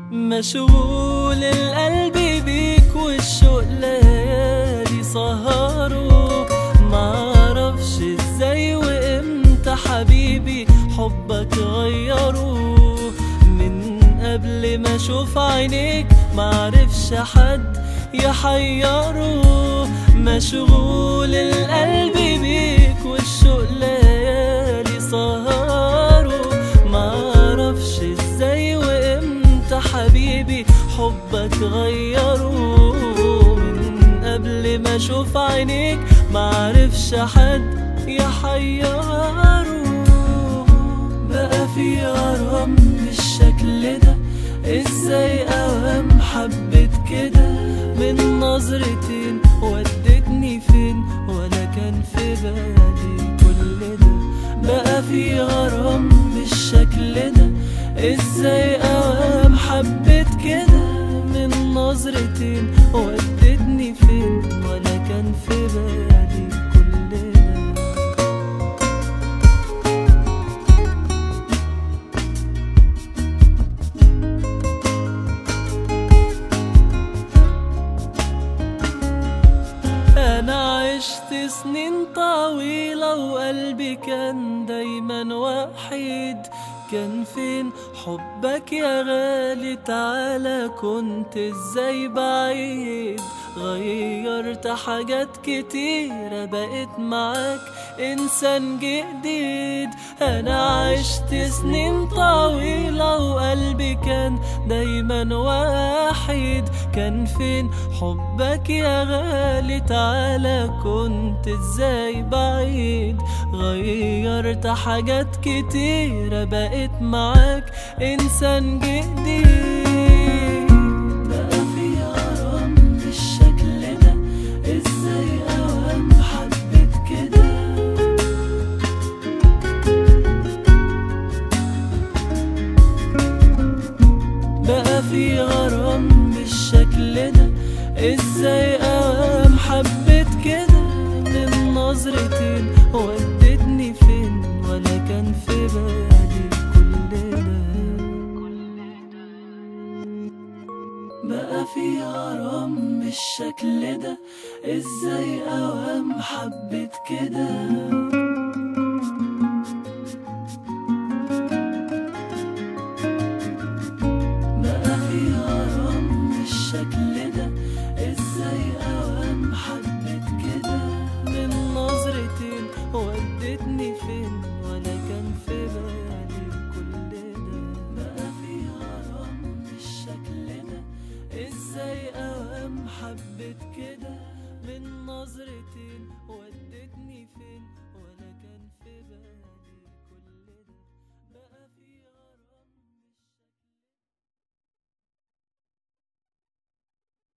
مشغول القلب بيك والشوق ليالي سهروا معرفش ازاي وامتى حبيبي حبك غيره من قبل ما اشوف عينيك معرفش حد يحيره مشغول القلب بيك والشوق ليالي سهروا معرفش ازاي وامتى حبيبي حبك غيره من قبل ما اشوف عينيك معرفش حد يحيره بقى في غرام بالشكل ده ازاي اوام حبيت كده من نظرتين ودتني فين ولا كان في بالي كل ده بقى في غرام بالشكل ده ازاي اوام حبيت كده من نظرتين ودتني فين ولا كان في بالي كل ده أنا عشت سنين طويلة وقلبي كان دايما وحيد كان فين حبك يا غالي تعالى كنت ازاي بعيد غيرت حاجات كتيرة بقيت معاك إنسان جديد أنا عشت سنين طويلة وقلبي كان دايما وحيد كان فين حبك يا غالي تعالى كنت ازاي بعيد غيرت حاجات كتيرة بقيت معاك إنسان جديد بقى في غرام بالشكل ده ازاي اوام حبيت كده بقى في غرام بالشكل ده ازاي اوام حبيت كده من نظرتين ودتني فين ولا كان في بالي كل ده بقى في غرام بالشكل ده ازاي اوام حبيت كده بقى في غرام بالشكل ده ازاي اوام حبيت كده من نظرتين ودتني فين ولا كان في بالي كل ده بقى في غرام بالشكل ده ازاي اوام حبيت كده من نظرتين